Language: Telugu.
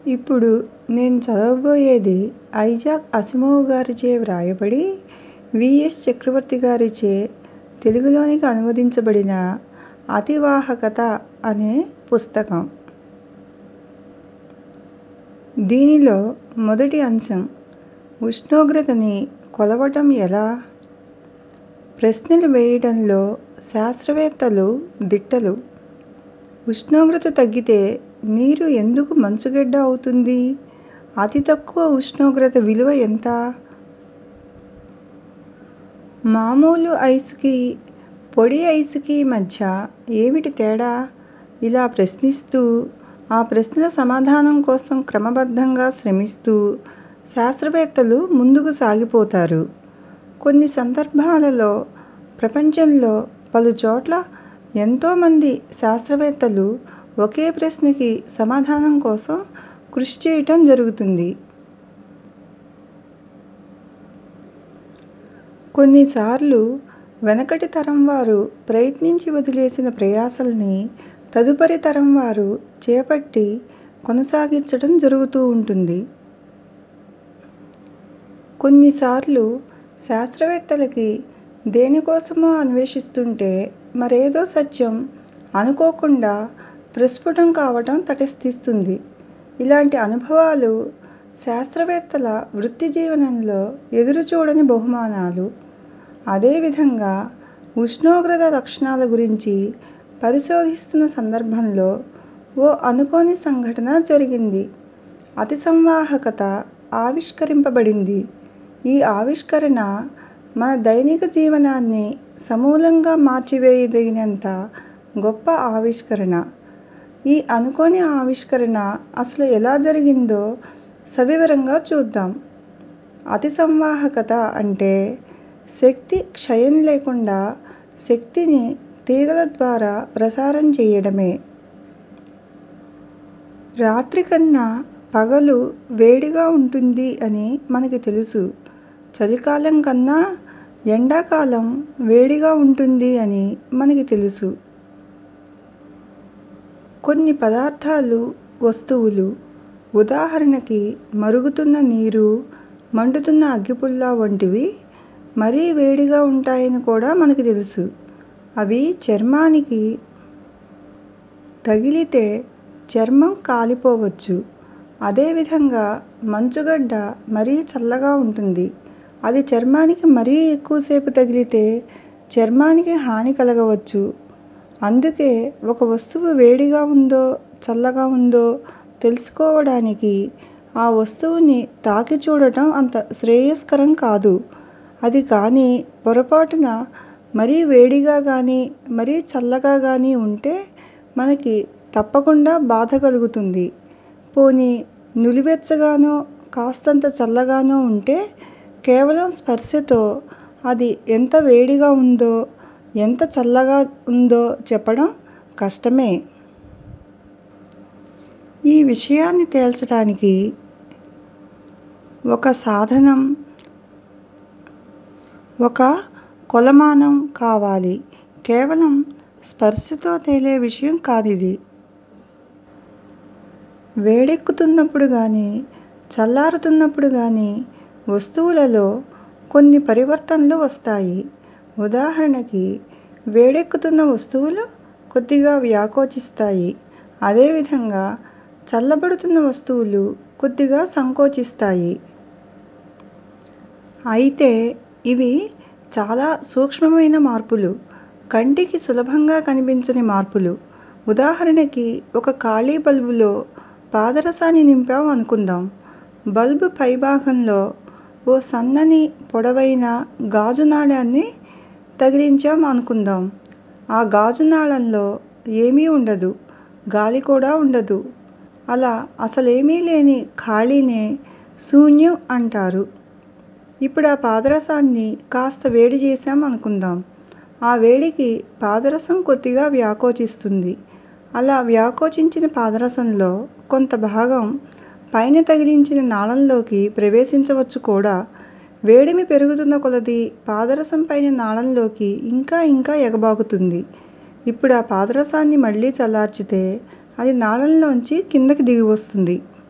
ఇప్పుడు నేను చదవబోయేది ఐజాక్ అసిమోవ్ గారిచే వ్రాయబడి విఎస్ చక్రవర్తి గారిచే తెలుగులోనికి అనువదించబడిన అతివాహకత అనే పుస్తకం. దీనిలో మొదటి అంశం ఉష్ణోగ్రతని కొలవటం ఎలా? ప్రశ్నలు వేయటంలో శాస్త్రవేత్తలు దిట్టలు. ఉష్ణోగ్రత తగ్గితే నీరు ఎందుకు మంచుగడ్డ అవుతుంది? అతి తక్కువ ఉష్ణోగ్రత విలువ ఎంత? మామూలు ఐసుకి, పొడి ఐసుకి మధ్య ఏమిటి తేడా? ఇలా ప్రశ్నిస్తూ, ఆ ప్రశ్నల సమాధానం కోసం క్రమబద్ధంగా శ్రమిస్తూ శాస్త్రవేత్తలు ముందుకు సాగిపోతారు. కొన్ని సందర్భాలలో ప్రపంచంలో పలుచోట్ల ఎంతోమంది శాస్త్రవేత్తలు ఒకే ప్రశ్నకి సమాధానం కోసం కృషి చేయటం జరుగుతుంది. కొన్నిసార్లు వెనకటి తరంవారు ప్రయత్నించి వదిలేసిన ప్రయాసల్ని తదుపరి తరంవారు చేపట్టి కొనసాగించటం జరుగుతూ ఉంటుంది. కొన్నిసార్లు శాస్త్రవేత్తలకి దేనికోసమో అన్వేషిస్తుంటే మరేదో సత్యం అనుకోకుండా ప్రస్ఫుటం కావటం తటస్థిస్తుంది. ఇలాంటి అనుభవాలు శాస్త్రవేత్తల వృత్తి జీవనంలో ఎదురుచూడని బహుమానాలు. అదే విధంగా ఉష్ణోగ్రత లక్షణాల గురించి పరిశోధిస్తున్న సందర్భంలో ఓ అనుకోని సంఘటన జరిగింది. అతిసంవాహకత ఆవిష్కరింపబడింది. ఈ ఆవిష్కరణ మన దైనిక జీవనాన్ని సమూలంగా మార్చివేయదగినంత గొప్ప ఆవిష్కరణ. ఈ అనుకోని ఆవిష్కరణ అసలు ఎలా జరిగిందో సవివరంగా చూద్దాం. అతిసంవాహకత అంటే శక్తి క్షయం లేకుండా శక్తిని తీగల ద్వారా ప్రసారం చెయ్యడమే. రాత్రి కన్నా పగలు వేడిగా ఉంటుంది అని మనకి తెలుసు. చలికాలం కన్నా ఎండాకాలం వేడిగా ఉంటుంది అని మనకి తెలుసు. కొన్ని పదార్థాలు, వస్తువులు ఉదాహరణకి మరుగుతున్న నీరు, మండుతున్న అగ్గిపుల్ల వంటివి మరీ వేడిగా ఉంటాయని కూడా మనకి తెలుసు. అవి చర్మానికి తగిలితే చర్మం కాలిపోవచ్చు. అదే విధంగా మంచుగడ్డ మరీ చల్లగా ఉంటుంది. అది చర్మానికి మరీ ఎక్కువసేపు తగిలితే చర్మానికి హాని కలగవచ్చు. అందుకే ఒక వస్తువు వేడిగా ఉందో, చల్లగా ఉందో తెలుసుకోవడానికి ఆ వస్తువుని తాకి చూడటం అంత శ్రేయస్కరం కాదు. అది కానీ పొరపాటున మరీ వేడిగా గానీ, మరీ చల్లగా గానీ ఉంటే మనకి తప్పకుండా బాధ కలుగుతుంది. పోనీ నులివెచ్చగానో, కాస్తంత చల్లగానో ఉంటే కేవలం స్పర్శతో అది ఎంత వేడిగా ఉందో, ఎంత చల్లగా ఉందో చెప్పడం కష్టమే. ఈ విషయాన్ని తేల్చటానికి ఒక సాధనం, ఒక కొలమానం కావాలి. కేవలం స్పర్శతో తేలే విషయం కాదిది. వేడెక్కుతున్నప్పుడు గానీ, చల్లారుతున్నప్పుడు గానీ వస్తువులలో కొన్ని పరివర్తనలు వస్తాయి. ఉదాహరణకి వేడెక్కుతున్న వస్తువులు కొద్దిగా వ్యాకోచిస్తాయి. అదే విధంగా చల్లబడుతున్న వస్తువులు కొద్దిగా సంకోచిస్తాయి. అయితే ఇవి చాలా సూక్ష్మమైన మార్పులు. కంటికి సులభంగా కనిపించని మార్పులు. ఉదాహరణకి ఒక ఖాళీ బల్బులో పాదరసాన్ని నింపాం అనుకుందాం. బల్బు పైభాగంలో ఓ సన్నని, పొడవైన గాజు నాళాన్ని తగిలించాం అనుకుందాం. ఆ గాజు నాళంలో ఏమీ ఉండదు. గాలి కూడా ఉండదు. అలా అసలేమీ లేని ఖాళీనే శూన్యం అంటారు. ఇప్పుడా పాదరసాన్ని కాస్త వేడి చేశాం అనుకుందాం. ఆ వేడికి పాదరసం కొద్దిగా వ్యాకోచిస్తుంది. అలా వ్యాకోచించిన పాదరసంలో కొంత భాగం పైన తగిలించిన నాళంలోకి ప్రవేశించవచ్చు కూడా. వేడిమి పెరుగుతున్న కొలదీ పాదరసం పైన నాళంలోకి ఇంకా ఇంకా ఎగబాకుతుంది. ఇప్పుడా పాదరసాన్ని మళ్ళీ చల్లార్చితే అది నాళంలోంచి కిందకి దిగివస్తుంది.